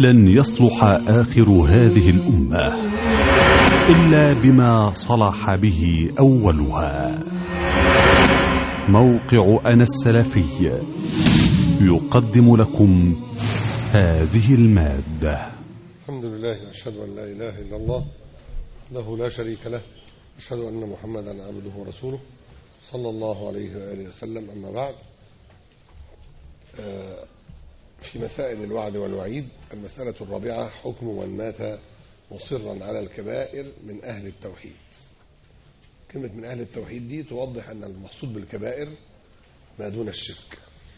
لن يصلح آخر هذه الأمة إلا بما صلح به أولها موقع أنا السلفي يقدم لكم هذه المادة الحمد لله أشهد أن لا إله إلا الله له لا شريك له أشهد أن محمدا عبده ورسوله صلى الله عليه وآله وسلم أما بعد آه، في مسائل الوعد والوعيد المسألة الرابعة حكم من مات مصرا على الكبائر من أهل التوحيد كلمة من أهل التوحيد دي توضح أن المقصود بالكبائر ما دون الشرك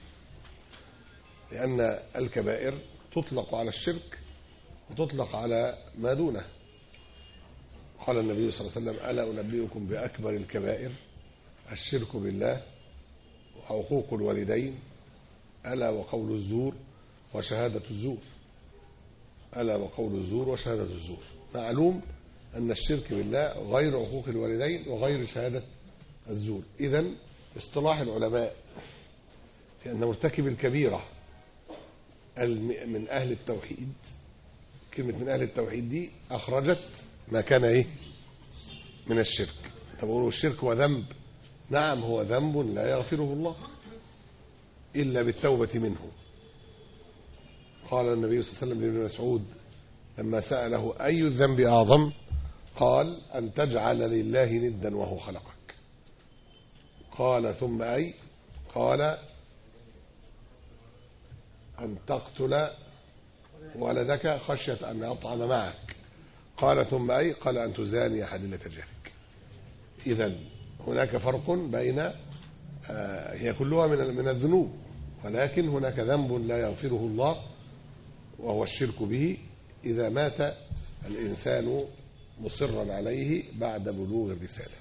لأن الكبائر تطلق على الشرك وتطلق على ما دونه قال النبي صلى الله عليه وسلم ألا أنبئكم بأكبر الكبائر الشرك بالله وعقوق الوالدين ألا وقول الزور وشهادة الزور ألا وقول الزور وشهادة الزور معلوم أن الشرك بالله غير عقوق الوالدين وغير شهادة الزور إذا اصطلاح العلماء في أن مرتكب الكبيرة الم- من أهل التوحيد كلمة من أهل التوحيد دي أخرجت ما كان إيه من الشرك طب يقولوا الشرك هو ذنب نعم هو ذنب لا يغفره الله إلا بالتوبة منه قال النبي صلى الله عليه وسلم لابن مسعود لما سأله أي الذنب أعظم قال أن تجعل لله ندا وهو خلقك قال ثم أي قال أن تقتل ولدك خشية أن يطعم معك قال ثم أي قال أن تزاني حليلة جارك إذا هناك فرق بين آه، هي كلها من من الذنوب ولكن هناك ذنب لا يغفره الله وهو الشرك به إذا مات الإنسان مصرا عليه بعد بلوغ الرسالة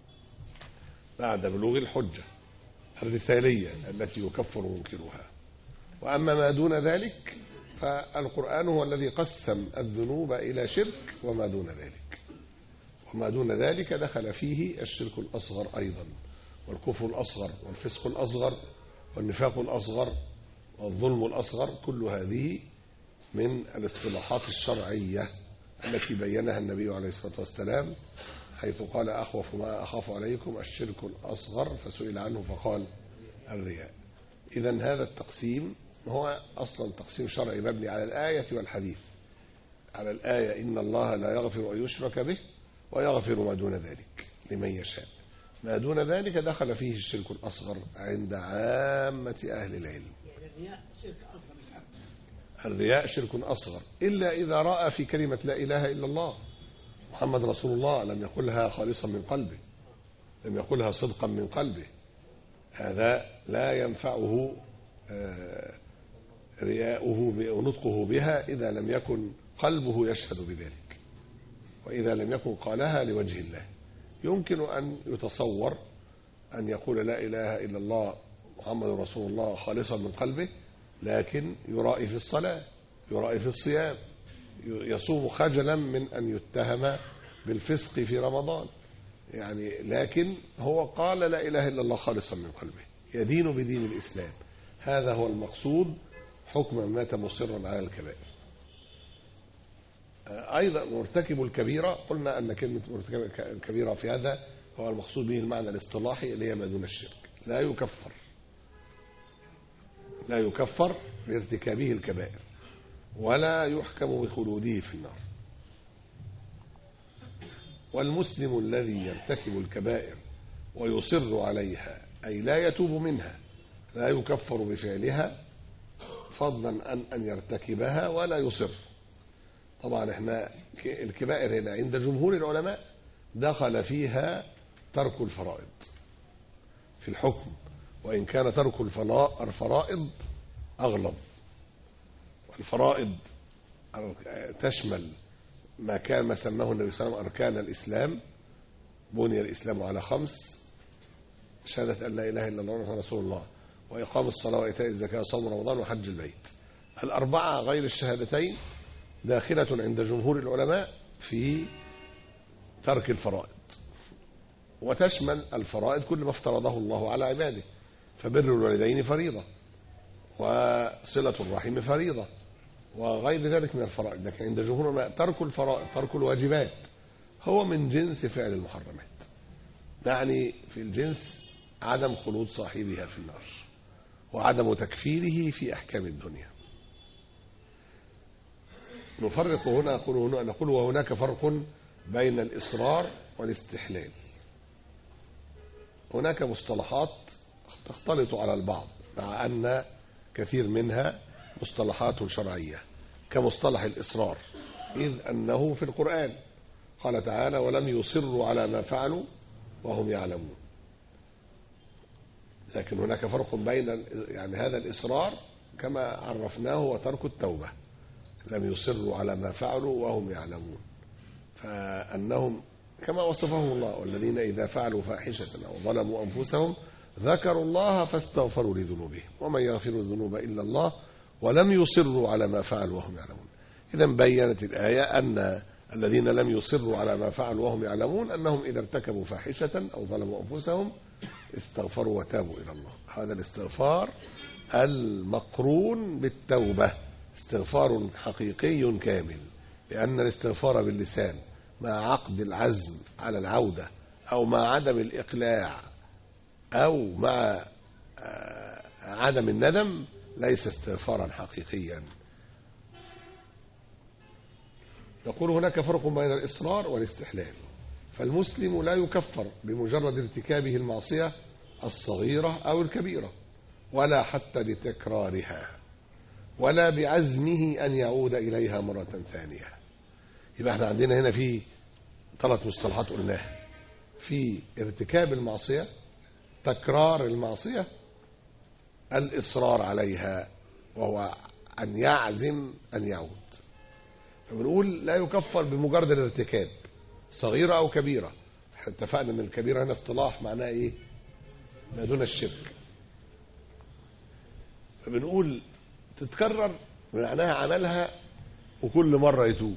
بعد بلوغ الحجة الرسالية التي يكفر منكرها وأما ما دون ذلك فالقرآن هو الذي قسم الذنوب إلى شرك وما دون ذلك وما دون ذلك دخل فيه الشرك الأصغر أيضا والكفر الأصغر والفسق الأصغر والنفاق الأصغر والظلم الأصغر كل هذه من الاصطلاحات الشرعية التي بينها النبي عليه الصلاة والسلام حيث قال أخوف ما أخاف عليكم الشرك الأصغر فسئل عنه فقال الرياء إذا هذا التقسيم هو أصلا تقسيم شرعي مبني على الآية والحديث على الآية إن الله لا يغفر أن يشرك به ويغفر ما دون ذلك لمن يشاء ما دون ذلك دخل فيه الشرك الأصغر عند عامة أهل العلم يعني الرياء شرك اصغر مش اكبر الرياء شرك أصغر إلا إذا رأى في كلمة لا إله إلا الله محمد رسول الله لم يقلها خالصا من قلبه لم يقلها صدقا من قلبه هذا لا ينفعه آه، رياؤه ب- ونطقه بها إذا لم يكن قلبه يشهد بذلك وإذا لم يكن قالها لوجه الله يمكن أن يتصور أن يقول لا إله إلا الله محمد رسول الله خالصا من قلبه لكن يرائي في الصلاة يرائي في الصيام يصوم خجلا من أن يتهم بالفسق في رمضان يعني لكن هو قال لا إله إلا الله خالصا من قلبه يدين بدين الإسلام هذا هو المقصود حكم من مات مصرا على الكبائر آه، أيضا مرتكب الكبيرة قلنا أن كلمة مرتكب الكبيرة في هذا هو المقصود به المعنى الاصطلاحي اللي هي ما دون الشرك لا يكفر لا يكفر بارتكابه الكبائر ولا يحكم بخلوده في النار والمسلم الذي يرتكب الكبائر ويصر عليها أي لا يتوب منها لا يكفر بفعلها فضلا عن أن يرتكبها ولا يصر طبعا احنا ك- الكبائر هنا عند جمهور العلماء دخل فيها ترك الفرائض في الحكم وإن كان ترك الفلا- الفرائض أغلظ والفرائض تشمل ما كان ما سماه النبي صلى الله عليه وسلم أركان الإسلام بني الإسلام على خمس شهادة أن لا إله إلا الله محمد رسول الله وإقام الصلاة وإيتاء الزكاة وصوم رمضان وحج البيت الأربعة غير الشهادتين داخلة عند جمهور العلماء في ترك الفرائض وتشمل الفرائض كل ما افترضه الله على عباده فبر الوالدين فريضة وصلة الرحم فريضة وغير ذلك من الفرائض لكن عند جمهور العلماء ترك الفرائض ترك الواجبات هو من جنس فعل المحرمات يعني في الجنس عدم خلود صاحبها في النار وعدم تكفيره في أحكام الدنيا نفرق هنا نقول هنا نقول وهناك فرق بين الإصرار والاستحلال هناك مصطلحات تختلط على البعض مع أن كثير منها مصطلحات شرعية كمصطلح الإصرار إذ أنه في القرآن قال تعالى ولم يصروا على ما فعلوا وهم يعلمون لكن هناك فرق بين يعني هذا الإصرار كما عرفناه وترك التوبة لم يصروا على ما فعلوا وهم يعلمون فأنهم كما وصفهم الله والذين إذا فعلوا فاحشة أو ظلموا أنفسهم ذكروا الله فاستغفروا لذنوبهم ومن يغفر الذنوب إلا الله ولم يصروا على ما فعلوا وهم يعلمون إذا بينت الآية أن الذين لم يصروا على ما فعلوا وهم يعلمون أنهم إذا ارتكبوا فاحشة أو ظلموا أنفسهم استغفروا وتابوا إلى الله هذا الاستغفار المقرون بالتوبة استغفار حقيقي كامل لأن الاستغفار باللسان مع عقد العزم على العودة أو مع عدم الإقلاع أو مع آه، عدم الندم ليس استغفارا حقيقيا نقول هناك فرق بين الإصرار والاستحلال فالمسلم لا يكفر بمجرد ارتكابه المعصية الصغيرة أو الكبيرة ولا حتى لتكرارها ولا بعزمه أن يعود إليها مرة ثانية يبقى احنا عندنا هنا في ثلاث مصطلحات قلناها في ارتكاب المعصية تكرار المعصية الإصرار عليها وهو أن يعزم أن يعود فبنقول لا يكفر بمجرد الارتكاب صغيرة أو كبيرة احنا اتفقنا ان الكبيرة هنا اصطلاح معناها ايه ما دون الشرك فبنقول تتكرر معناها عملها وكل مرة يتوب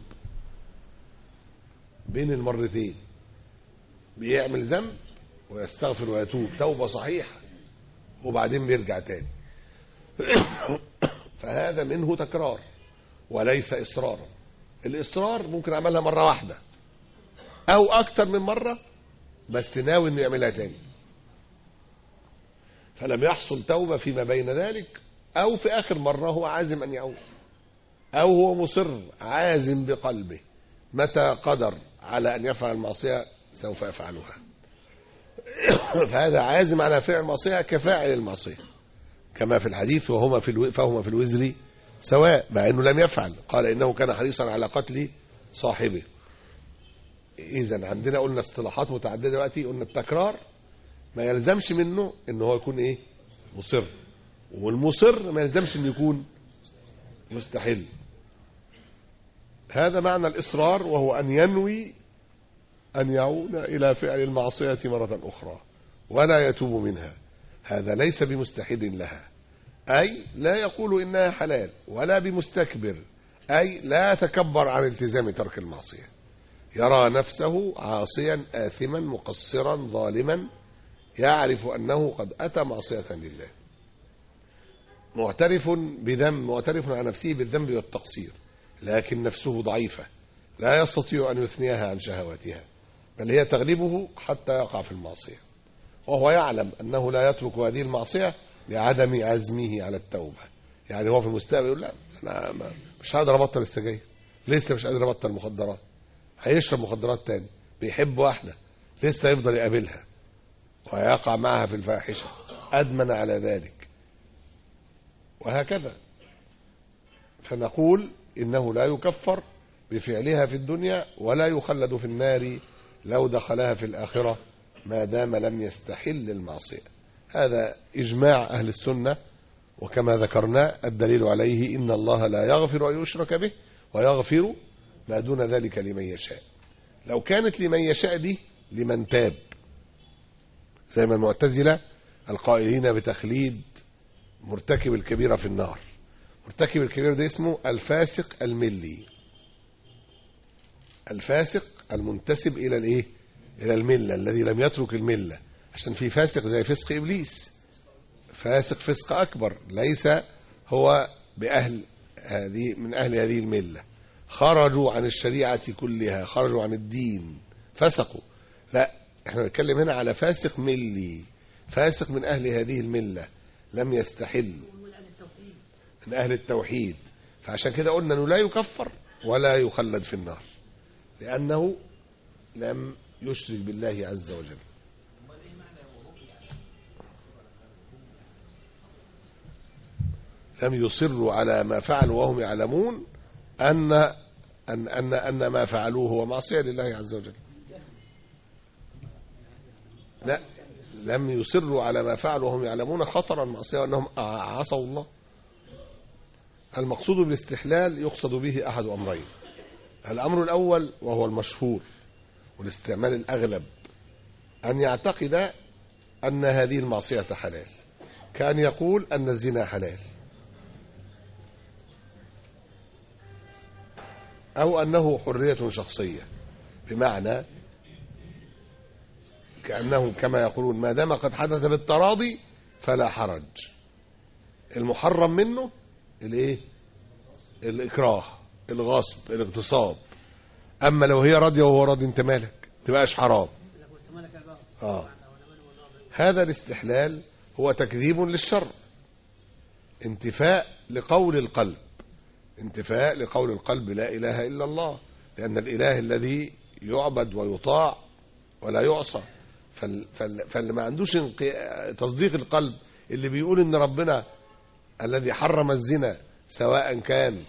بين المرتين بيعمل ذنب ويستغفر ويتوب توبة صحيحة وبعدين بيرجع تاني فهذا منه تكرار وليس إصرارا الإصرار ممكن عملها مرة واحدة أو أكتر من مرة بس ناوي إنه يعملها تاني فلم يحصل توبة فيما بين ذلك أو في آخر مرة هو عازم أن يعود أو هو مصر عازم بقلبه متى قدر على أن يفعل المعصية سوف يفعلها فهذا عازم على فعل المعصية كفاعل المعصية كما في الحديث وهما في الو... فهما في الوزر سواء مع أنه لم يفعل قال إنه كان حريصا على قتل صاحبه إذا عندنا قلنا اصطلاحات متعددة دلوقتي قلنا التكرار ما يلزمش منه ان هو يكون ايه مصر والمصر ما يلزمش انه يكون مستحل هذا معنى الإصرار وهو أن ينوي أن يعود إلى فعل المعصية مرة أخرى ولا يتوب منها هذا ليس بمستحل لها أي لا يقول إنها حلال ولا بمستكبر أي لا يتكبر عن التزام ترك المعصية يرى نفسه عاصيا آثما مقصرا ظالما يعرف أنه قد أتى معصية لله معترف بذنب معترف على نفسه بالذنب والتقصير لكن نفسه ضعيفة لا يستطيع أن يثنيها عن شهواتها بل هي تغلبه حتى يقع في المعصية وهو يعلم أنه لا يترك هذه المعصية لعدم عزمه على التوبة يعني هو في المستقبل يقول لا أنا ما- مش قادر أبطل السجاير لسه مش قادر أبطل مخدرات هيشرب مخدرات تاني بيحب واحدة لسه يفضل يقابلها ويقع معها في الفاحشة أدمن على ذلك وهكذا فنقول إنه لا يكفر بفعلها في الدنيا ولا يخلد في النار لو دخلها في الآخرة ما دام لم يستحل المعصية هذا إجماع أهل السنة وكما ذكرنا الدليل عليه إن الله لا يغفر أن يشرك به ويغفر ما دون ذلك لمن يشاء لو كانت لمن يشاء دي لمن تاب زي ما المعتزلة القائلين بتخليد مرتكب الكبيرة في النار مرتكب الكبيرة ده اسمه الفاسق الملي الفاسق المنتسب إلى الإيه؟ إلى الملة الذي لم يترك الملة عشان في فاسق زي فسق إبليس فاسق فسق أكبر ليس هو بأهل هذه من أهل هذه الملة خرجوا عن الشريعة كلها خرجوا عن الدين فسقوا لا احنا بنتكلم هنا على فاسق ملي فاسق من أهل هذه الملة لم يستحل من أهل التوحيد فعشان كده قلنا أنه لا يكفر ولا يخلد في النار لأنه لم يشرك بالله عز وجل لم يصروا على ما فعلوا وهم يعلمون أن أن أن أن ما فعلوه هو معصية لله عز وجل لا لم يصروا على ما فعلوا وهم يعلمون خطرا معصية وأنهم عصوا الله المقصود بالاستحلال يقصد به أحد أمرين الأمر الأول وهو المشهور والاستعمال الأغلب أن يعتقد أن هذه المعصية حلال كان يقول أن الزنا حلال أو أنه حرية شخصية بمعنى كأنه كما يقولون ما دام قد حدث بالتراضي فلا حرج المحرم منه الايه الإكراه الغصب الاغتصاب أما لو هي راضية وهو راضي انت مالك تبقاش حرام آه. هذا الاستحلال هو تكذيب للشر انتفاء لقول القلب انتفاء لقول القلب لا إله إلا الله لأن الإله الذي يعبد ويطاع ولا يعصى فال فال فاللي ما عندوش انق- تصديق القلب اللي بيقول ان ربنا الذي حرم الزنا سواء كان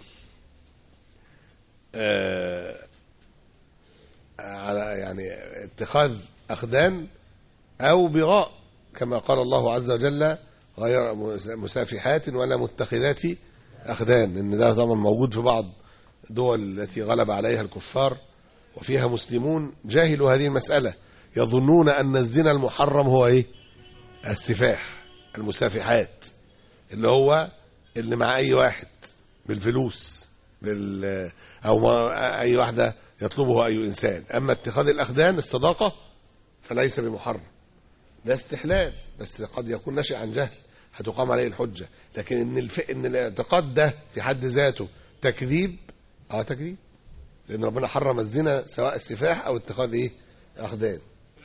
آه، على يعني اتخاذ أخدان أو بغاء كما قال الله عز وجل غير مسافحات ولا متخذات أخدان إن ده طبعا موجود في بعض دول التي غلب عليها الكفار وفيها مسلمون جاهلوا هذه المسألة يظنون أن الزنا المحرم هو إيه السفاح المسافحات اللي هو اللي مع أي واحد بالفلوس بال أو ما أي واحدة يطلبه أي إنسان أما اتخاذ الأخدان الصداقة فليس بمحرم ده استحلال بس قد يكون ناشئ عن جهل هتقام عليه الحجة لكن إن, الف... إن الاعتقاد ده في حد ذاته تكذيب اه تكذيب لأن ربنا حرم الزنا سواء السفاح أو اتخاذ إيه أخدان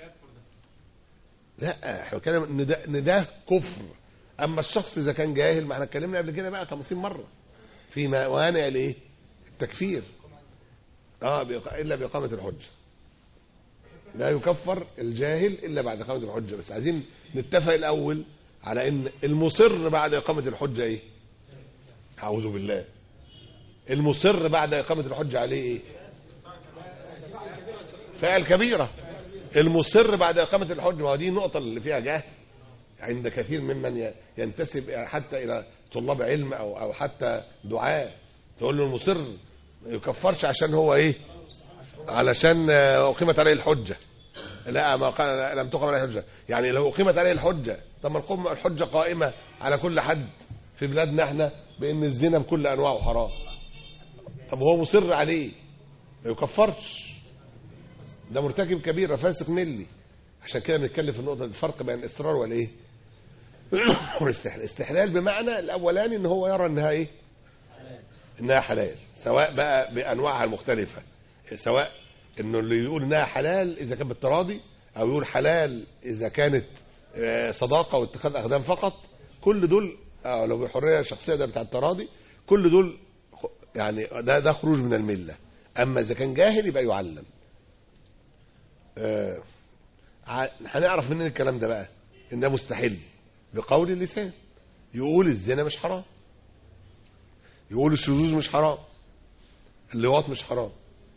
لا احنا بنتكلم ان ده ان ده كفر اما الشخص اذا كان جاهل ما احنا اتكلمنا قبل كده بقى 50 مره في موانع الايه التكفير اه بإق- الا باقامه الحجه لا يكفر الجاهل الا بعد اقامه الحجه بس عايزين نتفق الاول على ان المصر بعد اقامه الحجه ايه اعوذ بالله المصر بعد اقامه الحجه عليه ايه فعل كبيره المصر بعد إقامة الحج ما هو دي النقطة اللي فيها جهل عند كثير ممن ي- ينتسب حتى إلى طلاب علم أو أو حتى دعاة تقول له المصر ما يكفرش عشان هو إيه علشان آه، أقيمت عليه الحجة لا ما قال لم تقم عليه الحجة يعني لو أقيمت عليه الحجة طب ما القم- الحجة قائمة على كل حد في بلادنا احنا بأن الزنا بكل أنواعه حرام طب هو مصر عليه ما يكفرش ده مرتكب كبيره فاسق ملي عشان كده بنتكلم في النقطه دي، الفرق بين الاصرار والايه والاستحلال الاستحلال بمعنى الاولاني ان هو يرى انها ايه انها حلال سواء بقى بانواعها المختلفه سواء انه اللي يقول انها حلال اذا كان بالتراضي او يقول حلال اذا كانت آه، صداقه واتخاذ اقدام فقط كل دول آه، لو بحريه شخصيه ده بتاع التراضي كل دول خ- يعني ده ده خروج من المله اما اذا كان جاهل يبقى يعلم آه، ع- هنعرف منين الكلام ده بقى ان ده مستحيل بقول اللسان يقول الزنا مش حرام يقول الشذوذ مش حرام اللواط مش حرام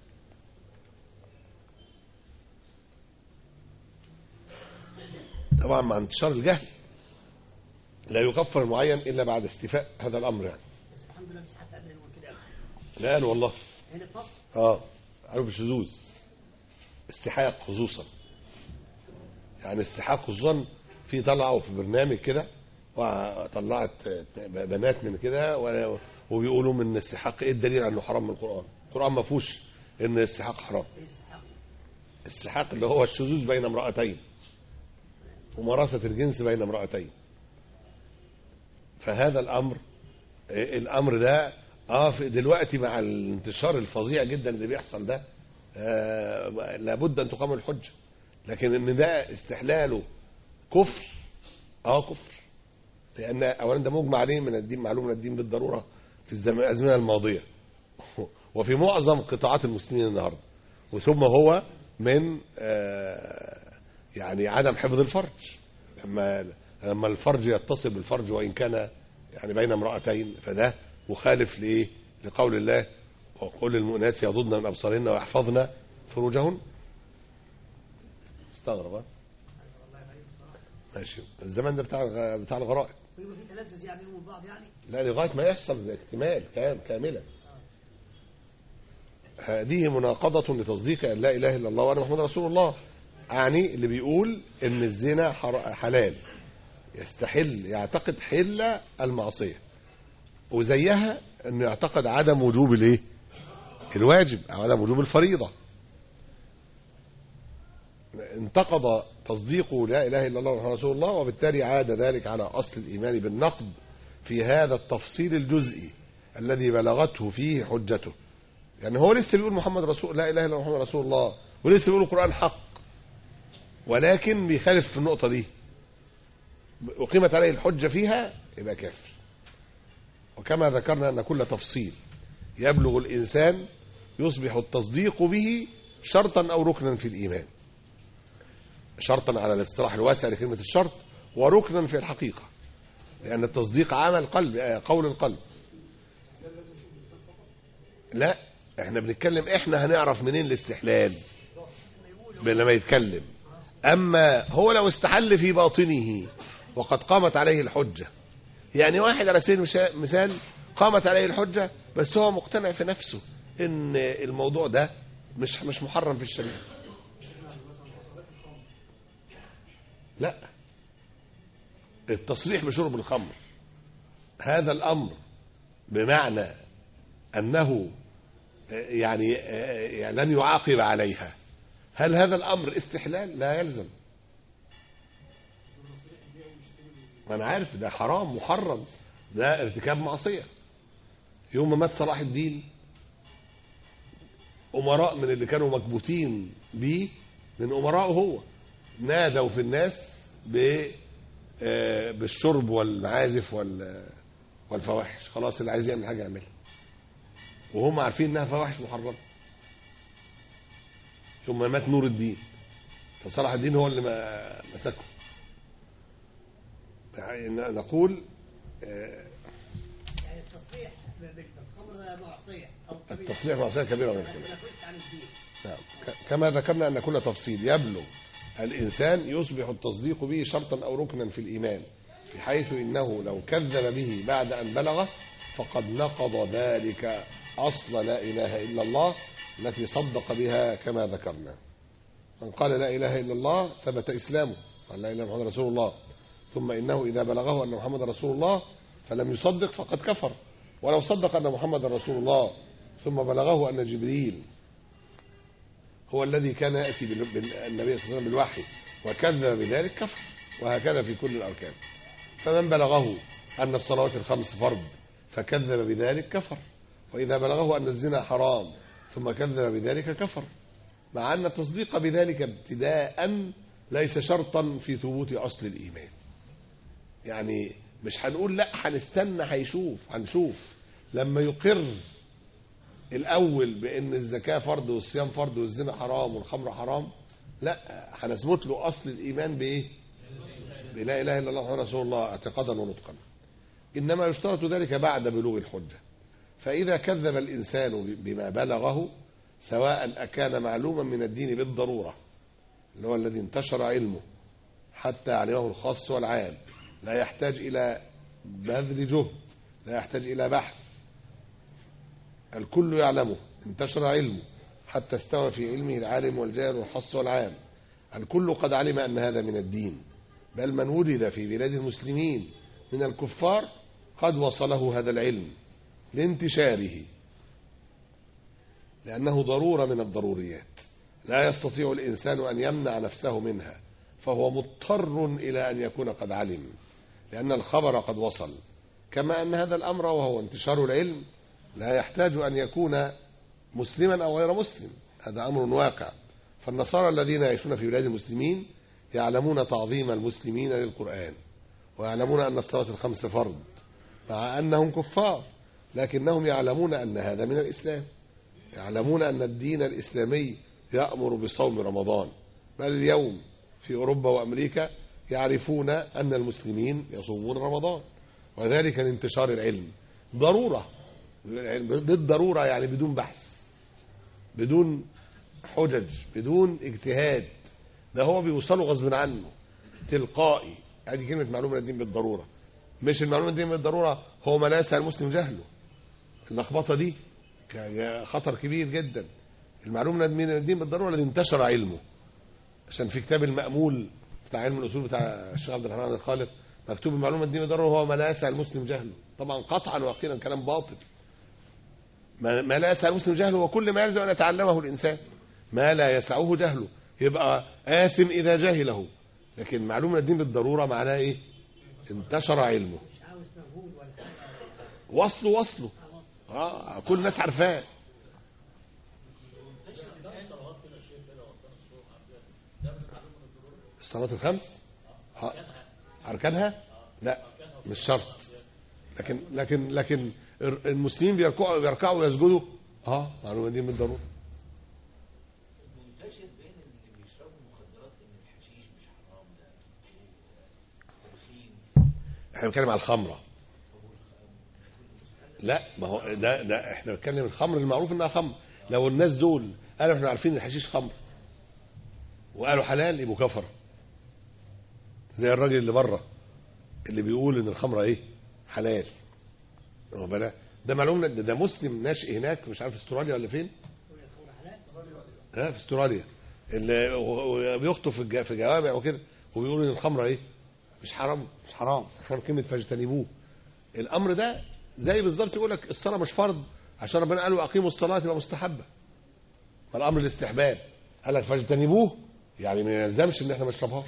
طبعا مع انتشار الجهل لا يكفر المعين الا بعد استيفاء هذا الامر يعني بس الحمد لله مش حتى قادر يقول كده لا قال والله هنا في مصر اه عارف الشذوذ استحاق خصوصا يعني استحاق خصوصا في طلعوا في برنامج كده وطلعت بنات من كده و- وبيقولوا من استحاق ايه الدليل على انه حرام من القران القران ما فيهوش ان الاستحاق حرام ايه السحاق الاستحاق اللي هو الشذوذ بين امرأتين ممارسة الجنس بين امرأتين فهذا الأمر الأمر ده اه في دلوقتي مع الانتشار الفظيع جدا اللي بيحصل ده آه لابد ان تقام الحجه لكن ان ده استحلاله كفر اه كفر لان اولا ده مجمع عليه من الدين معلوم من الدين بالضروره في الزم- الازمنه الماضيه وفي معظم قطاعات المسلمين النهارده وثم هو من آه يعني عدم حفظ الفرج لما لما الفرج يتصل بالفرج وان كان يعني بين امرأتين فده مخالف لايه؟ لقول الله وقل للمؤمنات يغضضن من ابصارهن ويحفظن فروجهن استغرب ها؟ ماشي الزمن ده بتاع الغ- بتاع الغرائب ويبقى في تلذذ يعني بينهم بعض يعني لا لغايه ما يحصل اكتمال كام كاملا هذه مناقضة لتصديق أن لا إله إلا الله وأن محمد رسول الله يعني اللي بيقول إن الزنا حر- حلال يستحل يعتقد حل المعصية وزيها إنه يعتقد عدم وجوب الإيه؟ الواجب أو عدم وجوب الفريضة انتقض تصديقه لا إله إلا الله ومحمد رسول الله وبالتالي عاد ذلك على أصل الإيمان بالنقد في هذا التفصيل الجزئي الذي بلغته فيه حجته يعني هو لسه بيقول محمد رسول لا اله الا الله محمد رسول الله ولسه بيقول القران حق ولكن بيخالف في النقطه دي اقيمت عليه الحجه فيها يبقى كافر وكما ذكرنا ان كل تفصيل يبلغ الانسان يصبح التصديق به شرطا او ركنا في الايمان شرطا على الاصطلاح الواسع لكلمه الشرط وركنا في الحقيقه لان التصديق عمل قلب آه، قول القلب لا احنا بنتكلم احنا هنعرف منين الاستحلال لما يتكلم اما هو لو استحل في باطنه وقد قامت عليه الحجه يعني واحد على سبيل المشا- مثال قامت عليه الحجه بس هو مقتنع في نفسه ان الموضوع ده مش مش محرم في الشريعه لا التصريح بشرب الخمر هذا الامر بمعنى انه يعني يعني لن يعاقب عليها هل هذا الامر استحلال لا يلزم ما انا عارف ده حرام محرم ده ارتكاب معصيه يوم ما مات صلاح الدين امراء من اللي كانوا مكبوتين بيه من امرائه هو نادوا في الناس ب آه، بالشرب والمعازف وال والفواحش خلاص اللي عايز يعمل حاجه يعملها وهم عارفين انها فواحش محرمه يوم ما مات نور الدين فصلاح الدين هو اللي ما- مسكه يعني نقول آه، يعني التصريح بالخمر معصيه او كبيره التصريح معصيه كبيره غير لكن كده نفذت عن الدين نعم. ك- كما ذكرنا أن كل تفصيل يبلغ الإنسان يصبح التصديق به شرطا أو ركنا في الإيمان بحيث إنه لو كذب به بعد أن بلغه فقد نقض ذلك أصل لا إله إلا الله التي صدق بها كما ذكرنا من قال لا إله إلا الله ثبت إسلامه قال لا إله إلا محمد رسول الله ثم إنه إذا بلغه أن محمد رسول الله فلم يصدق فقد كفر ولو صدق أن محمد رسول الله ثم بلغه أن جبريل هو الذي كان يأتي بال- بال- النبي صلى الله عليه وسلم بالوحي وكذب بذلك كفر وهكذا في كل الأركان فمن بلغه أن الصلوات الخمس فرض فكذب بذلك كفر وإذا بلغه أن الزنا حرام ثم كذب بذلك كفر مع أن التصديق بذلك ابتداء ليس شرطا في ثبوت أصل الإيمان يعني مش هنقول لا هنستنى هيشوف هنشوف لما يقر الاول بان الزكاه فرض والصيام فرض والزنا حرام والخمر حرام لا هنثبت له اصل الايمان بايه بلا اله الا الله محمد رسول الله اعتقادا ونطقا انما يشترط ذلك بعد بلوغ الحجه فاذا كذب الانسان بما بلغه سواء اكان معلوما من الدين بالضروره اللي هو الذي انتشر علمه حتى علمه الخاص والعام لا يحتاج الى بذل جهد لا يحتاج الى بحث الكل يعلمه انتشر علمه حتى استوى في علمه العالم والجاهل والخاص والعام الكل قد علم أن هذا من الدين بل من ولد في بلاد المسلمين من الكفار قد وصله هذا العلم لانتشاره لأنه ضرورة من الضروريات لا يستطيع الإنسان أن يمنع نفسه منها فهو مضطر إلى أن يكون قد علم لأن الخبر قد وصل كما أن هذا الأمر وهو انتشار العلم لا يحتاج أن يكون مسلما أو غير مسلم هذا أمر واقع فالنصارى الذين يعيشون في بلاد المسلمين يعلمون تعظيم المسلمين للقرآن ويعلمون أن الصلاة الخمس فرض مع أنهم كفار لكنهم يعلمون أن هذا من الإسلام يعلمون أن الدين الإسلامي يأمر بصوم رمضان بل اليوم في أوروبا وأمريكا يعرفون أن المسلمين يصومون رمضان وذلك لانتشار العلم ضرورة بالضرورة يعني بدون بحث بدون حجج بدون اجتهاد ده هو بيوصله غصب عنه تلقائي ادي كلمه معلومه من الدين بالضروره مش المعلومه من الدين بالضروره هو ما لا يسأل المسلم جهله اللخبطه دي ك- خطر كبير جدا المعلومه من الدين بالضروره الذي انتشر علمه عشان في كتاب المأمول بتاع علم الاصول بتاع الشيخ عبد الرحمن الخالق مكتوب المعلومه الدين بالضروره هو ما لا يسأل المسلم جهله طبعا قطعا ويقينا كلام باطل ما ما لا يسع المسلم جهله وكل ما يلزم ان يتعلمه الانسان ما لا يسعه جهله يبقى آثم إذا جهله لكن معلومة الدين بالضرورة معناه إيه انتشر علمه مش عاوز مجهود ولا حاجه وصله وصله آه كل الناس عارفاه الصلاة الخمس آه. أركانها لا مش شرط لكن لكن لكن المسلمين بيركعوا بيركعوا ويسجدوا اه معلومة دي بالضرورة منتشر بين اللي بيشربوا مخدرات ان الحشيش مش حرام ده تدخين احنا بنتكلم على الخمره لا ما هو ده ده احنا بنتكلم الخمر المعروف انها خمر لو الناس دول قالوا احنا عارفين ان الحشيش خمر وقالوا حلال يبقوا كفر زي الراجل اللي بره اللي بيقول ان الخمره ايه حلال هو بلا ده معلوم ده, ده مسلم ناشئ هناك مش عارف في استراليا ولا فين ها في استراليا اللي هو- هو بيخطب في الج- في جوامع وكده وبيقول ان الخمره ايه مش حرام مش حرام عشان كلمه فاجتنبوه الامر ده زي بالظبط يقول لك الصلاه مش فرض عشان ربنا قال واقيموا الصلاه تبقى مستحبه فالامر الاستحباب قال لك فاجتنبوه يعني ما يلزمش ان احنا ما نشربهاش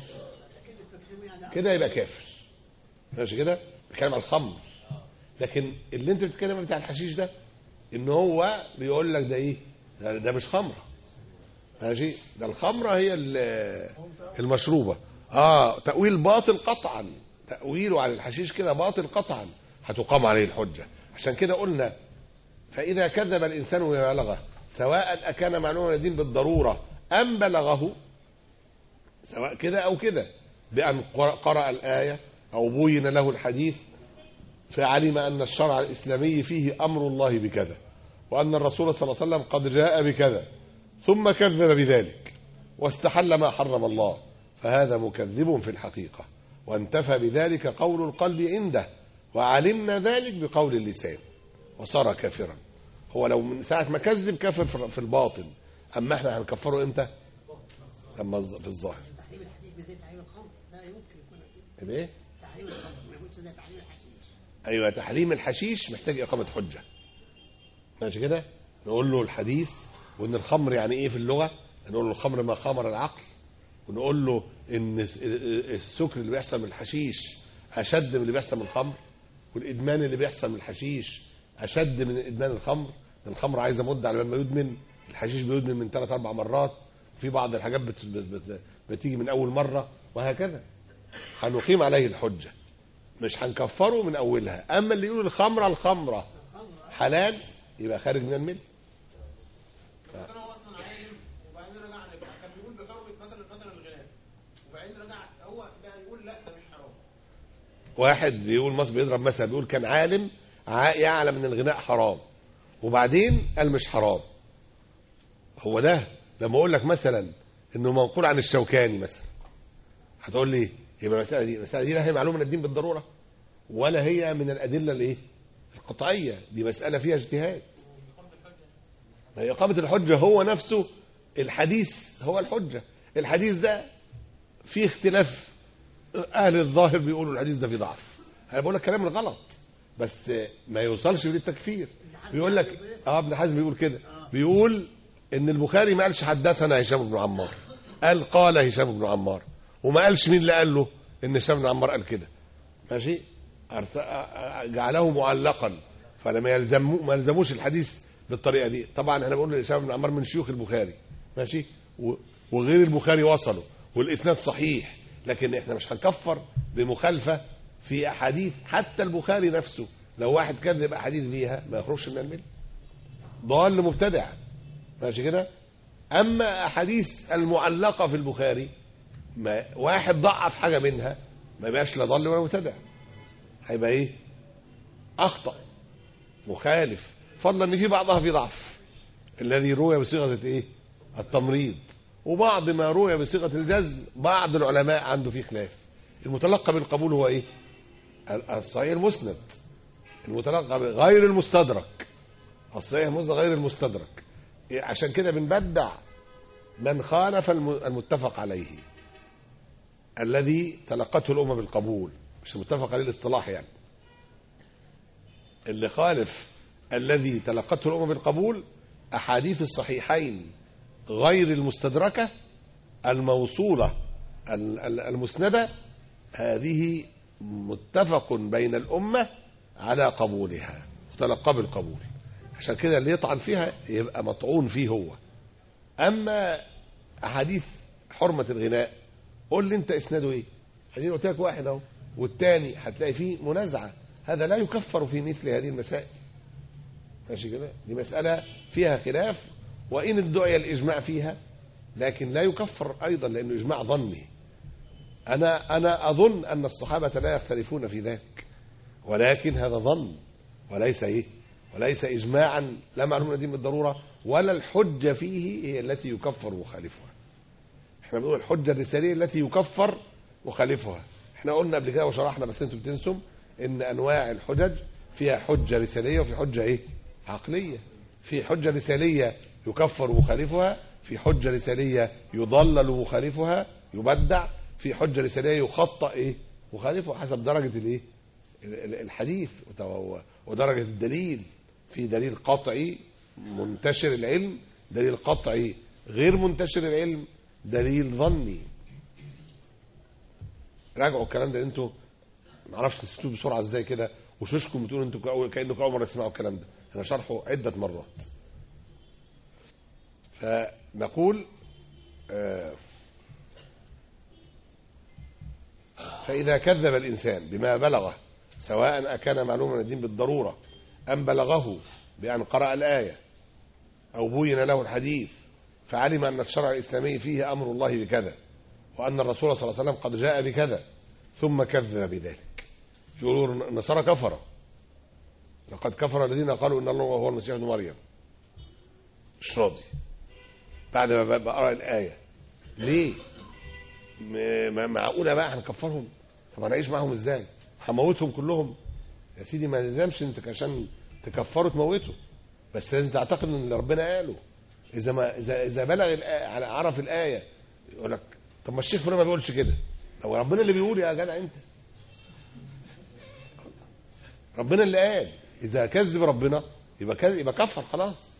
كده يبقى كافر ماشي كده بيتكلم على الخمر لكن اللي انت بتتكلم بتاع الحشيش ده ان هو بيقول لك ده ايه ده, ده مش خمره ماشي ده الخمره هي ال- المشروبه اه تاويل باطل قطعا تاويله على الحشيش كده باطل قطعا هتقام عليه الحجه عشان كده قلنا فاذا كذب الانسان بما بلغه سواء اكان معلوما من الدين بالضروره ام بلغه سواء كده او كده بان قرأ- قرأ الايه او بين له الحديث فعلم أن الشرع الإسلامي فيه أمر الله بكذا وأن الرسول صلى الله عليه وسلم قد جاء بكذا ثم كذب بذلك واستحل ما حرم الله فهذا مكذب في الحقيقة وانتفى بذلك قول القلب عنده وعلمنا ذلك بقول اللسان وصار كافرا هو لو من ساعة ما كذب كافر في- في الباطن أما احنا هنكفره امتى لما الظ- في الظاهر تحريم الحديث بزي تحريم الخمر لا يمكن يكون كده ايه تحريم الخمر ما يكونش زي تحريم الحشيش ايوه تحريم الحشيش محتاج اقامه حجه ماشي كده نقول له الحديث وان الخمر يعني ايه في اللغه نقول له الخمر ما خمر العقل ونقول له ان الس- السكر اللي بيحصل من الحشيش اشد من اللي بيحصل من الخمر والادمان اللي بيحصل من الحشيش اشد من ادمان الخمر الخمر عايزه مده على ما يدمن الحشيش بيدمن من ثلاث اربع مرات في بعض الحاجات بت بت بت بتيجي من اول مره وهكذا هنقيم عليه الحجه مش هنكفره من اولها اما اللي يقول الخمره الخمره حلال يبقى خارج من المل كان هو اصلا عالم وبعدين رجع عن كان بيقول بكرمه مثلا مثلا الغناء وبعدين رجع هو بقى يقول لا ده مش حرام واحد بيقول مصر بيضرب مثلا بيقول كان عالم ع- يعلم ان الغناء حرام وبعدين قال مش حرام هو ده لما اقول لك مثلا انه منقول عن الشوكاني مثلا هتقول لي يبقى المساله دي المساله دي لا هي معلومه من الدين بالضروره ولا هي من الادله الايه القطعيه دي مساله فيها اجتهاد ما هي اقامه الحجه هو نفسه الحديث هو الحجه الحديث ده فيه اختلاف اهل الظاهر بيقولوا الحديث ده فيه ضعف انا بقول لك كلام غلط بس ما يوصلش للتكفير بيقول لك اه ابن حزم بيقول كده بيقول ان البخاري ما قالش حدثنا هشام بن عمار قال قال هشام بن عمار وما قالش مين اللي قال له ان هشام بن عمار قال كده ماشي أرس- آه، آه، جعله معلقا فلما يلزموا ما يلزموش الحديث بالطريقه دي طبعا انا بقول لهشام بن عمار من شيوخ البخاري ماشي و- وغير البخاري وصلوا والاسناد صحيح لكن احنا مش هنكفر بمخالفه في احاديث حتى البخاري نفسه لو واحد كذب احاديث فيها ما يخرجش من المله ضال مبتدع ماشي كده اما احاديث المعلقه في البخاري ما واحد ضعف حاجه منها ما يبقاش لا ضال ولا مبتدع هيبقى ايه اخطا مخالف فضلا ان في بعضها في ضعف الذي روي بصيغه ايه التمريض وبعض ما روي بصيغه الجزم بعض العلماء عنده فيه خلاف المتلقى بالقبول هو ايه ال- الصحيح المسند المتلقى ب- غير المستدرك الصحيح المسند غير المستدرك إيه، عشان كده بنبدع من خالف الم- المتفق عليه الذي تلقته الأمة بالقبول مش المتفق عليه الاصطلاح يعني اللي خالف الذي تلقته الأمة بالقبول أحاديث الصحيحين غير المستدركة الموصولة ال- ال- المسندة هذه متفق بين الأمة على قبولها وتلقى بالقبول عشان كده اللي يطعن فيها يبقى مطعون فيه هو أما أحاديث حرمة الغناء قول لي أنت إسناده إيه اديني قلت لك واحد أهو والتاني هتلاقي فيه منازعة هذا لا يكفر في مثل هذه المسائل ماشي كده دي مسألة فيها خلاف وإن ادعي الإجماع فيها لكن لا يكفر أيضا لأنه إجماع ظني أنا أنا أظن أن الصحابة لا يختلفون في ذلك ولكن هذا ظن وليس إيه وليس إجماعا لا معلوم دين بالضرورة ولا الحجة فيه هي التي يكفر مخالفها احنا بنقول الحجة الرسالية التي يكفر مخالفها احنا قلنا قبل كده وشرحنا بس انتم بتنسوا ان انواع الحجج فيها حجة رسالية وفي حجة ايه عقلية في حجة رسالية يكفر مخالفها في حجة رسالية يضلل مخالفها يبدع في حجة رسالية يخطأ ايه مخالفه حسب درجة الايه ال- ال- الحديث وت- ودرجة الدليل في دليل قطعي منتشر العلم دليل قطعي غير منتشر العلم دليل ظني راجعوا الكلام ده انتوا ما اعرفش نسيتوه بسرعه ازاي كده وشوشكم بتقولوا انتوا كأول- كانكم اول مره تسمعوا الكلام ده انا شرحه عده مرات فنقول آه، فإذا كذب الإنسان بما بلغه سواء أكان معلوما من الدين بالضرورة أم بلغه بأن قرأ الآية أو بين له الحديث فعلم أن الشرع الإسلامي فيه أمر الله بكذا وأن الرسول صلى الله عليه وسلم قد جاء بكذا ثم كذب بذلك يقولون النصارى كفر لقد كفر الذين قالوا إن الله هو المسيح ابن مريم مش راضي بعد ما بقرأ الآية ليه م- ما- معقولة بقى هنكفرهم طب هنعيش معاهم ازاي هموتهم كلهم يا سيدي ما نلزمش انت عشان تكفروا تموتوا بس لازم تعتقد ان اللي ربنا قاله اذا ما اذا اذا بلغ الآية على عرف الايه يقول لك طب ما الشيخ فلان ما بيقولش كده طب ربنا اللي بيقول يا جدع انت ربنا اللي قال اذا كذب ربنا يبقى كذب يبقى كفر خلاص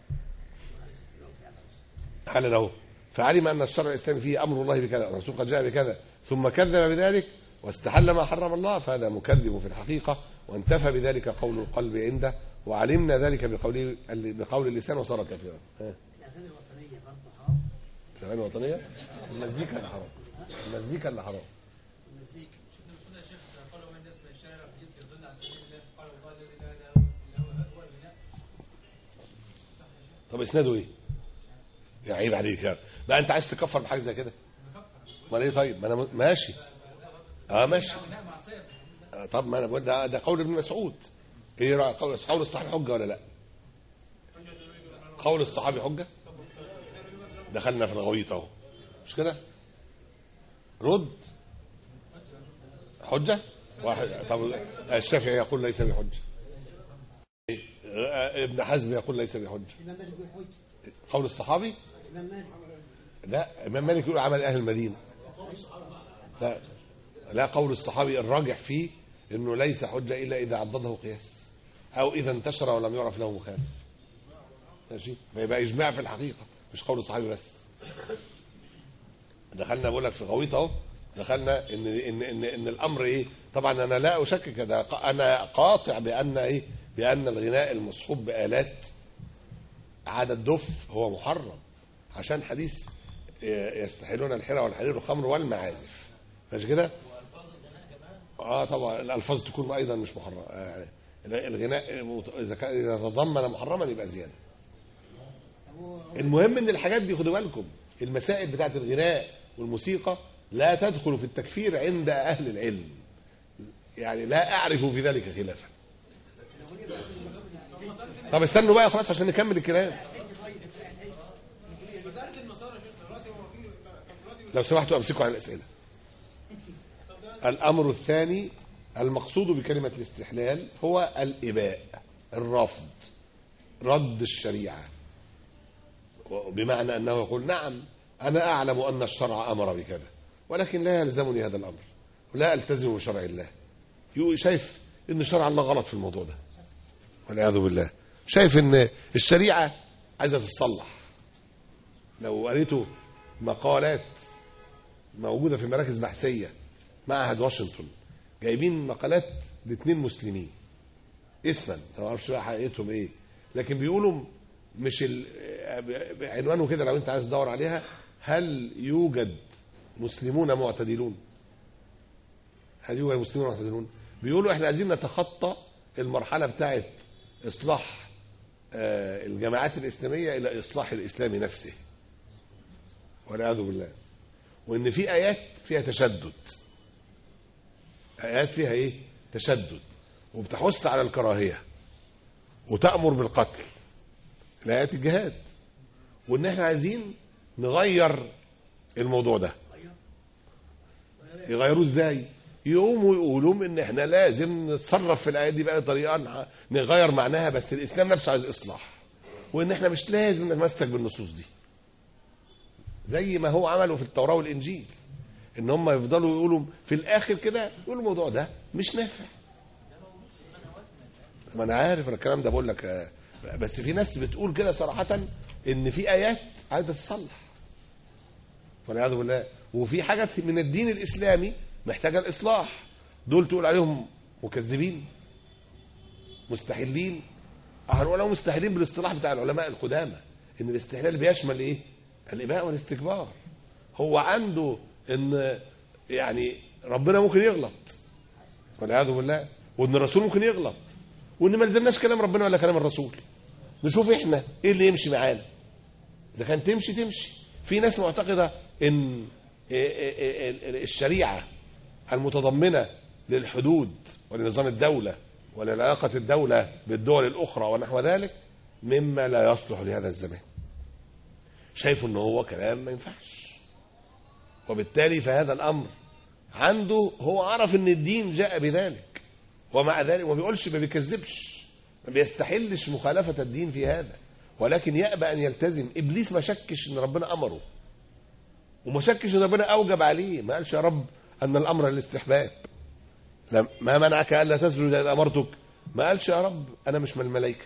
حل له فعلم ان الشرع الاسلامي فيه امر الله بكذا الرسول قد جاء بكذا ثم كذب بذلك واستحل ما حرم الله فهذا مكذب في الحقيقه وانتفى بذلك قول القلب عنده وعلمنا ذلك بقول بقول اللسان وصار كافرا ها. الاغاني الوطنيه برضه حرام الاغاني الوطنيه المزيكا اللي حرام المزيكا اللي حرام المزيكا شفنا بتقول يا شيخ قالوا من الناس من الشارع في جزء يضل عن سبيل الله قال الله الذي لا اله الا هو هو الغناء طب اسناده ايه؟ يا عيب عليك يا بقى انت عايز تكفر بحاجه زي كده؟ امال ايه طيب؟ ما انا م- ماشي اه ماشي آه طب ما انا بقول ده ده قول ابن مسعود ايه رايك قول قول الصحابي حجه ولا لا؟ قول الصحابي حجه؟ دخلنا في الغويط اهو مش كده؟ رد حجه؟ واحد طب الشافعي يقول ليس بحجه آه، ابن حزم يقول ليس بحجه الامام مالك يقول حج قول الصحابي الامام مالك لا امام مالك يقول عمل اهل المدينه لا لا قول الصحابي الراجح فيه انه ليس حجه الا اذا عضده قياس او اذا انتشر ولم يعرف له مخالف ماشي فيبقى اجماع في الحقيقه مش قول الصحابي بس دخلنا بقول لك في غويط اهو دخلنا ان ان ان ان الامر ايه طبعا انا لا اشكك ده ق- انا قاطع بان ايه بأن الغناء المصحوب بآلات عادة الدف هو محرم عشان حديث ي- يستحلون الحرى والحرير والخمر والمعازف مش كده؟ اه طبعا الالفاظ تكون ايضا مش محرمه آه، الغناء مت- اذا كان اذا تضمن محرما يبقى زياده طب هو- المهم ان الحاجات دي خدوا بالكم المسائل بتاعت الغناء والموسيقى لا تدخل في التكفير عند اهل العلم يعني لا اعرف في ذلك خلافا طب استنوا بقى خلاص عشان نكمل الكلام مساله النصارى يا شيخ دلوقتي هو في كان دلوقتي لو سمحتوا امسكوا عن الاسئله الامر الثاني المقصود بكلمه الاستحلال هو الاباء الرفض رد الشريعه بمعنى انه يقول نعم انا اعلم ان الشرع امر بكذا ولكن لا يلزمني هذا الامر ولا التزم بشرع الله يقول- شايف ان شرع الله غلط في الموضوع ده والعياذ بالله شايف ان الشريعه عايزه تتصلح لو قريتوا مقالات موجوده في مراكز بحثيه معهد واشنطن جايبين مقالات لاثنين مسلمين اسما ما اعرفش بقى حقيقتهم ايه لكن بيقولوا مش ال... عنوانه كده لو انت عايز تدور عليها هل يوجد مسلمون معتدلون هل يوجد مسلمون معتدلون بيقولوا احنا عايزين نتخطى المرحله بتاعه اصلاح آه، الجماعات الاسلاميه الى اصلاح الاسلام نفسه والعياذ بالله وان في ايات فيها تشدد ايات فيها ايه تشدد وبتحث على الكراهيه وتامر بالقتل الايات الجهاد وان احنا عايزين نغير الموضوع ده يغيروه ازاي يقوموا يقولوا ان احنا لازم نتصرف في الايات دي بقى طريقه نح- نغير معناها بس الاسلام نفسه عايز اصلاح وان احنا مش لازم نتمسك بالنصوص دي زي ما هو عمله في التوراه والانجيل ان هم يفضلوا يقولوا في الاخر كده يقولوا الموضوع ده مش نافع ما انا عارف انا الكلام ده بقول لك آه، بس في ناس بتقول كده صراحه ان في ايات عايزه تصلح والعياذ بالله وفي حاجات من الدين الاسلامي محتاجه الاصلاح دول تقول عليهم مكذبين مستحيلين هنقول مستحيلين بالاصطلاح بتاع العلماء القدامى ان الاستحلال بيشمل ايه الاباء والاستكبار هو عنده ان يعني ربنا ممكن يغلط والعياذ بالله وان الرسول ممكن يغلط وان ما لزمناش كلام ربنا ولا كلام الرسول نشوف احنا ايه اللي يمشي معانا اذا كان تمشي تمشي في ناس معتقده ان الشريعه المتضمنه للحدود ولنظام الدوله ولعلاقه الدوله بالدول الاخرى ونحو ذلك مما لا يصلح لهذا الزمان شايف ان هو كلام ما ينفعش وبالتالي فهذا الامر عنده هو عرف ان الدين جاء بذلك ومع ذلك ما بيقولش ما بيكذبش ما بيستحلش مخالفه الدين في هذا ولكن يأبى ان يلتزم ابليس ما شكش ان ربنا امره وما شكش ان ربنا اوجب عليه ما قالش يا رب ان الامر للاستحباب لم- ما منعك الا تسجد اذ امرتك ما قالش يا رب انا مش من الملائكه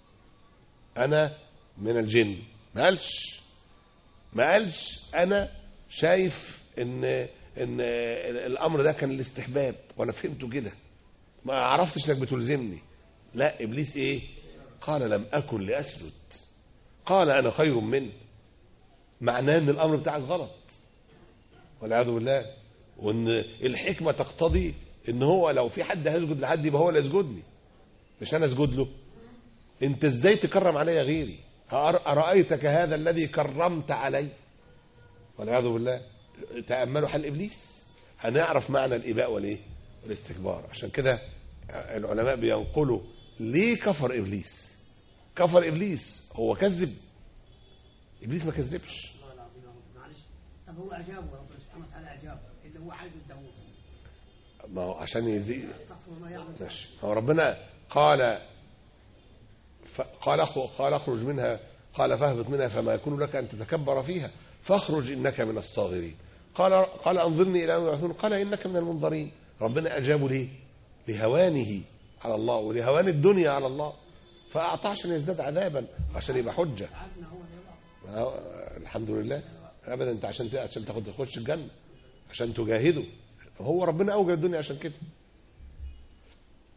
انا من الجن ما قالش ما قالش انا شايف ان ان الامر ده كان الاستحباب وانا فهمته كده ما عرفتش انك بتلزمني لا ابليس ايه قال لم اكن لاسجد قال انا خير منه معناه ان الامر بتاعك غلط والعياذ بالله وان الحكمه تقتضي ان هو لو في حد هيسجد لحد يبقى هو اللي يسجد لي مش انا اسجد له انت ازاي تكرم علي غيري أر- ارايتك هذا الذي كرمت علي والعياذ بالله تاملوا حال ابليس هنعرف معنى الاباء والايه والاستكبار عشان كده العلماء بينقلوا ليه كفر ابليس كفر ابليس هو كذب ابليس ما كذبش والله العظيم يا رب معلش طب هو اجابه ربنا سبحانه وتعالى اجابه اللي هو عايز الداوود ما هو عشان يزيد استغفر الله يعمل ماشي هو ربنا قال ف... قال أخ- قال اخرج منها قال فاهبط منها فما يكون لك ان تتكبر فيها فاخرج انك من الصاغرين قال قال انظرني الى يوم يبعثون قال انك من المنظرين ربنا اجابه ليه؟ لهوانه على الله ولهوان الدنيا على الله فاعطاه عشان يزداد عذابا عشان يبقى حجه عدنا هو ده بقى. ما هو- الحمد لله ابدا انت عشان ت- عشان تاخد تخش الجنه عشان تجاهده هو ربنا اوجد الدنيا عشان كده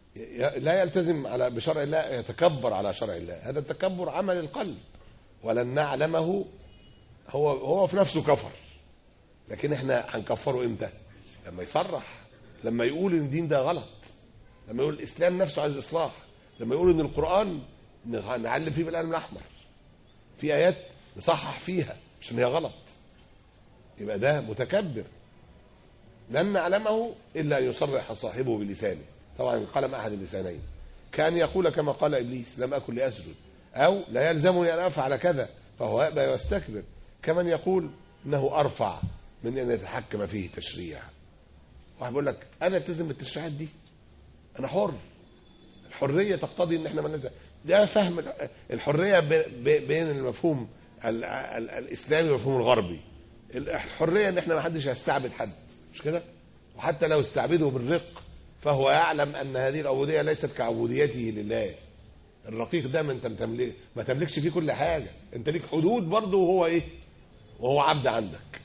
ي- لا يلتزم على بشرع الله يتكبر على شرع الله هذا التكبر عمل القلب ولن نعلمه هو هو في نفسه كفر لكن احنا هنكفره امتى لما يصرح لما يقول ان الدين ده غلط لما يقول الاسلام نفسه عايز اصلاح لما يقول ان القران نغ- نعلم فيه بالقلم الاحمر في ايات نصحح فيها عشان هي غلط يبقى ده متكبر لن نعلمه الا ان يصرح صاحبه بلسانه طبعا القلم احد اللسانين كان يقول كما قال ابليس لم اكن لاسجد او لا يلزمني ان افعل كذا فهو يأبى ويستكبر كمن يقول انه ارفع من ان يتحكم فيه تشريع واحد بيقول لك انا التزم بالتشريعات دي انا حر الحريه تقتضي ان احنا ما ده فهم الحريه ب- ب- بين المفهوم ال- ال- الاسلامي والمفهوم الغربي الحريه ان احنا ما حدش هيستعبد حد مش كده وحتى لو استعبده بالرق فهو يعلم ان هذه العبوديه ليست كعبوديته لله الرقيق ده ما انت تملك ما تملكش فيه كل حاجه انت ليك حدود برضه وهو ايه وهو عبد عندك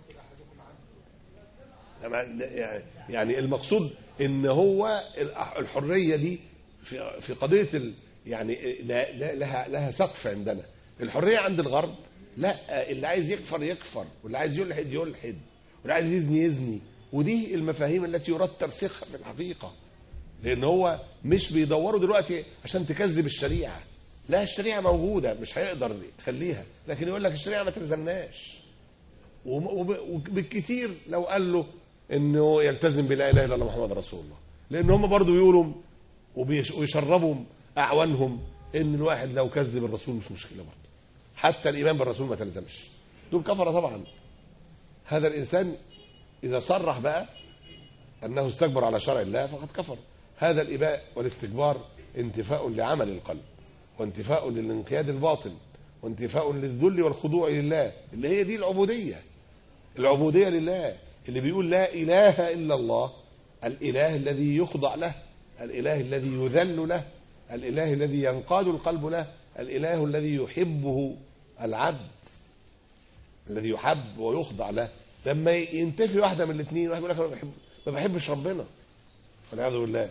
يعني- يعني المقصود ان هو الحريه دي في في قضيه ال يعني لا لا لها لها سقف عندنا الحريه عند الغرب لا اللي عايز يكفر يكفر واللي عايز يلحد يلحد واللي عايز يزني يزني ودي المفاهيم التي يراد ترسيخها في الحقيقه لان هو مش بيدوروا دلوقتي عشان تكذب الشريعه لا الشريعه موجوده مش هيقدر يخليها لكن يقول لك الشريعه ما تلزمناش وم- وب- وبالكتير لو قال له انه يلتزم بلا اله الا الله محمد رسول الله لان هم برضو يقولوا وبيش- ويشربوا اعوانهم ان الواحد لو كذب الرسول مش مشكله برضه حتى الايمان بالرسول ما تلزمش دول كفره طبعا هذا الانسان اذا صرح بقى انه استكبر على شرع الله فقد كفر هذا الاباء والاستكبار انتفاء لعمل القلب وانتفاء للانقياد الباطن وانتفاء للذل والخضوع لله اللي هي دي العبوديه العبوديه لله اللي بيقول لا اله الا الله الاله الذي يخضع له الاله الذي يذل له الاله الذي ينقاد القلب له الاله الذي يحبه العبد الذي يحب ويخضع له لما ينتفي واحده من الاثنين واحد يقول لك أنا ما بحب ما بحبش ربنا والعياذ بالله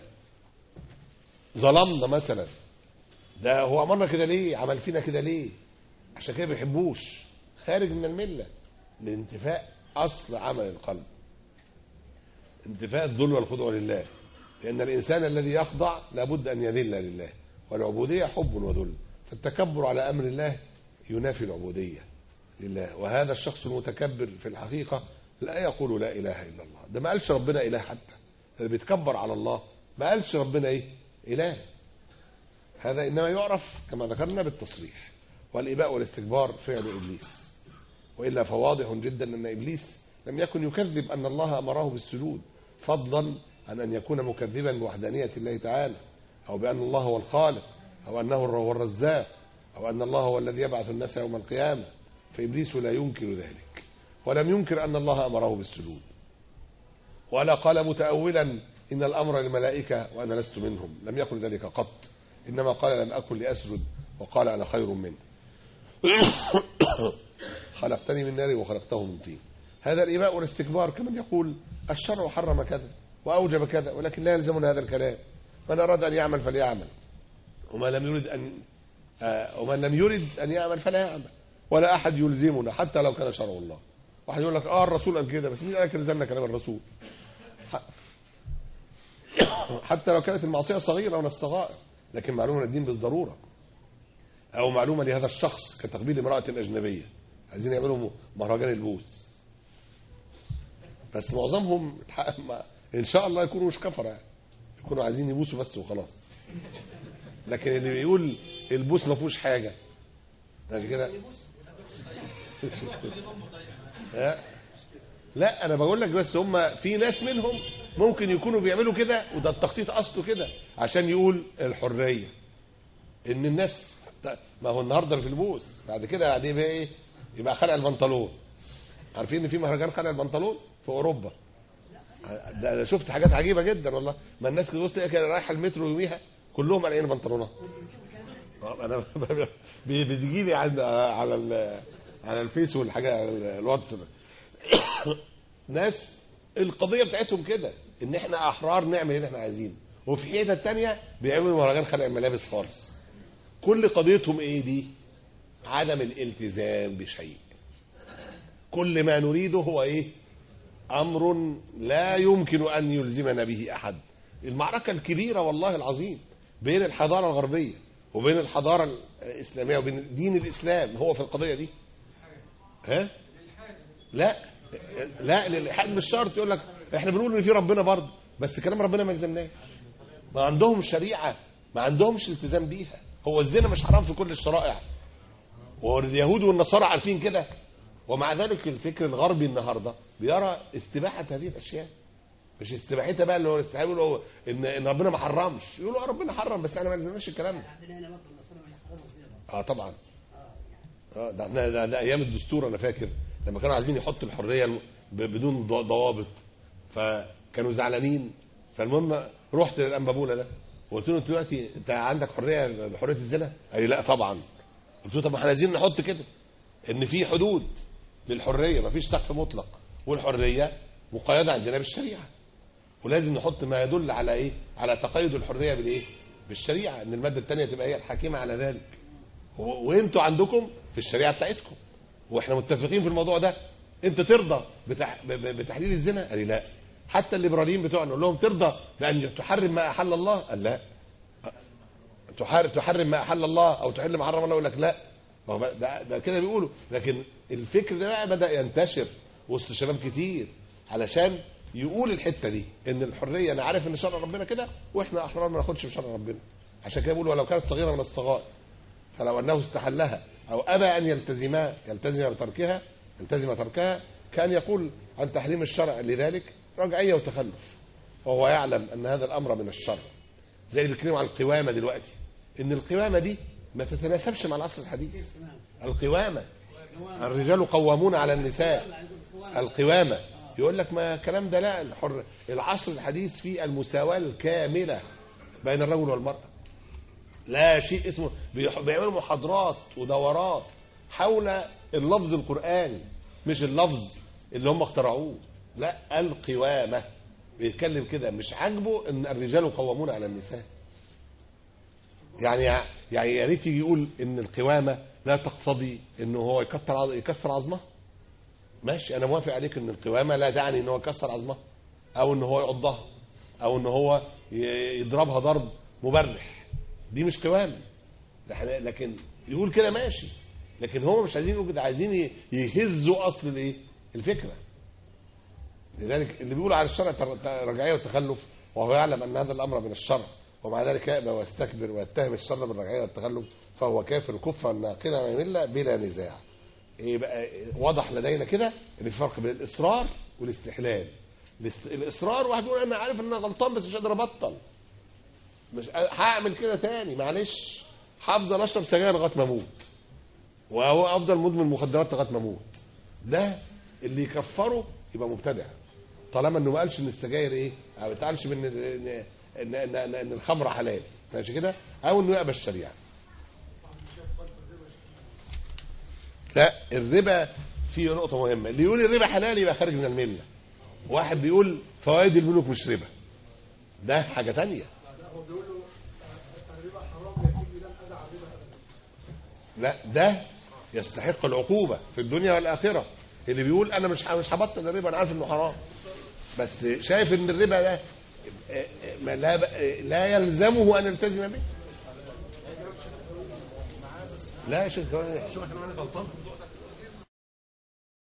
ظلمنا مثلا ده هو امرنا كده ليه عمل فينا كده ليه عشان كده ما بيحبوش خارج من المله لانتفاء اصل عمل القلب انتفاء الذل والخضوع لله لان الانسان الذي يخضع لابد ان يذل لله والعبوديه حب وذل فالتكبر على امر الله ينافي العبوديه لله وهذا الشخص المتكبر في الحقيقه لا يقول لا اله الا الله ده ما قالش ربنا اله حتى اللي بيتكبر على الله ما قالش ربنا ايه اله هذا انما يعرف كما ذكرنا بالتصريح والاباء والاستكبار فعل ابليس والا فواضح جدا ان ابليس لم يكن يكذب ان الله امره بالسجود فضلا عن ان يكون مكذبا بوحدانيه الله تعالى او بان الله هو الخالق او انه هو الرزاق او ان الله هو الذي يبعث الناس يوم القيامه فابليس لا ينكر ذلك ولم ينكر ان الله امره بالسجود ولا قال متاولا ان الامر للملائكه وانا لست منهم لم يقل ذلك قط انما قال لم اكن لاسجد وقال انا خير منه خلقتني من نار وخلقته من طين هذا الإباء والاستكبار كمن يقول الشرع حرم كذا وأوجب كذا ولكن لا يلزمنا هذا الكلام من أراد أن يعمل فليعمل وما لم يرد أن آه ومن لم يرد أن يعمل فلا يعمل ولا أحد يلزمنا حتى لو كان شرع الله واحد يقول لك اه الرسول قال كده بس مين قال لك يلزمنا كلام الرسول ح- حتى لو كانت المعصية صغيرة من الصغائر لكن معلومة الدين بالضرورة أو معلومة لهذا الشخص كتقبيل امرأة أجنبية عايزين يعملوا مهرجان البوس بس معظمهم الحق- ما- ان شاء الله يكونوا مش كفره يعني يكونوا عايزين يبوسوا بس وخلاص لكن اللي بيقول البوس ما فيهوش حاجه ماشي كده ها؟ لا انا بقول لك بس هم في ناس منهم ممكن يكونوا بيعملوا كده وده التخطيط اصله كده عشان يقول الحريه ان الناس ما هو النهارده في البوس بعد كده بعدين بقى ايه يبقى خلع البنطلون عارفين ان في مهرجان خلع البنطلون في اوروبا ده انا شفت حاجات عجيبه جدا والله ما الناس كده بص تلاقي كده رايحه المترو يوميها كلهم قالعين بنطلونات انا بي- بتجي لي على على ال- على الفيس والحاجه على الواتس ده. ناس القضيه بتاعتهم كده ان احنا احرار نعمل اللي احنا عايزينه وفي حته تانية بيعملوا مهرجان خلع الملابس خالص كل قضيتهم ايه دي عدم الالتزام بشيء كل ما نريده هو ايه امر لا يمكن ان يلزمنا به احد المعركه الكبيره والله العظيم بين الحضاره الغربيه وبين الحضاره الاسلاميه وبين دين الاسلام هو في القضيه دي ها لا لا للالحاد مش شرط يقول لك احنا بنقول ان في ربنا برضه بس كلام ربنا ما يلزمناش ما عندهم شريعه ما عندهمش التزام بيها هو الزنا مش حرام في كل الشرائع واليهود والنصارى عارفين كده ومع ذلك الفكر الغربي النهارده بيرى استباحه هذه الاشياء مش استباحتها بقى اللي هو الاستباحه يقولوا هو ان ان ربنا ما حرمش يقولوا اه ربنا حرم بس انا ما لزمناش الكلام ده عندنا هنا برضه النصارى ما يحرموا الزنا اه طبعا اه يعني اه ده احنا ده, ده ايام الدستور انا فاكر لما كانوا عايزين يحطوا الحريه ب- بدون ض- ضوابط فكانوا زعلانين فالمهم رحت للانبابوله ده وقلت له انت دلوقتي انت عندك حريه بحريه الزنا؟ قال لي لا طبعا قلت له طب ما احنا عايزين نحط كده ان في حدود للحريه مفيش سقف مطلق والحريه مقيده عندنا بالشريعه ولازم نحط ما يدل على ايه؟ على تقيد الحريه بالايه؟ بالشريعه ان الماده الثانيه تبقى هي الحاكمه على ذلك و- وانتوا عندكم في الشريعه بتاعتكم واحنا متفقين في الموضوع ده انت ترضى بتح... ب- ب- بتحليل الزنا قال لي لا حتى الليبراليين بتوعنا نقول لهم ترضى بان تحرم ما احل الله قال لا تحر... تحرم ما احل الله او تحل ما حرم الله يقول لك لا ما هو بقى- ده, ده كده بيقولوا لكن الفكر ده بقى بدا ينتشر وسط شباب كتير علشان يقول الحته دي ان الحريه انا عارف ان شرع ربنا كده واحنا احرار ما ناخدش بشرع ربنا عشان كده بيقولوا ولو كانت صغيره من الصغائر فلو انه استحلها او ابى ان يلتزما يلتزم بتركها يلتزم تركها كان يقول عن تحريم الشرع لذلك رجعيه وتخلف وهو يعلم ان هذا الامر من الشر زي اللي بيتكلموا عن القوامه دلوقتي ان القوامه دي ما تتناسبش مع العصر الحديث القوامه الرجال قوامون على النساء القوامه يقول لك ما الكلام ده لا الحر العصر الحديث فيه المساواه الكامله بين الرجل والمراه لا شيء اسمه بيح- بيعملوا محاضرات ودورات حول اللفظ القرآني مش اللفظ اللي هم اخترعوه لا القوامة بيتكلم كده مش عاجبه ان الرجال قوامون على النساء يعني يعني يا ريت يجي يقول ان القوامة لا تقتضي انه هو يكسر عظ- يكسر عظمها ماشي انا موافق عليك ان القوامة لا تعني ان هو يكسر عظمها او ان هو يعضها او ان هو ي- يضربها ضرب مبرح دي مش قوام ده إحنا- لكن يقول كده ماشي لكن هم مش عايزين يقولوا كده عايزين ي- يهزوا اصل الايه الفكره لذلك اللي بيقول على الشرع تر- تر- رجعيه وتخلف وهو يعلم ان هذا الامر من الشرع ومع ذلك يأبى ويستكبر ويتهم الشر بالرجعيه والتخلف فهو كافر كفرا ناقلا عن المله بلا نزاع ايه بقى واضح لدينا كده ان في فرق بين الاصرار والاستحلال الاس- الاصرار واحد يقول انا عارف ان انا غلطان بس مش قادر ابطل مش هعمل كده تاني معلش هفضل اشرب سجاير لغايه ما اموت وهو افضل مدمن مخدرات لغايه ما اموت ده اللي يكفره يبقى مبتدع طالما انه ما قالش ان السجاير ايه ما بتقالش ان ان ان, إن, إن, إن الخمر حلال ماشي كده او انه يقبل الشريعه لا الربا فيه نقطه مهمه اللي يقول الربا حلال يبقى خارج من المله واحد بيقول فوائد البنوك مش ربا ده حاجه تانية لا ده يستحق العقوبة في الدنيا والآخرة اللي بيقول أنا مش مش هبطل الربا أنا عارف إنه حرام بس شايف إن الربا ده ما لا لا يلزمه أن يلتزم به لا يا شيخ شو احنا معانا غلطان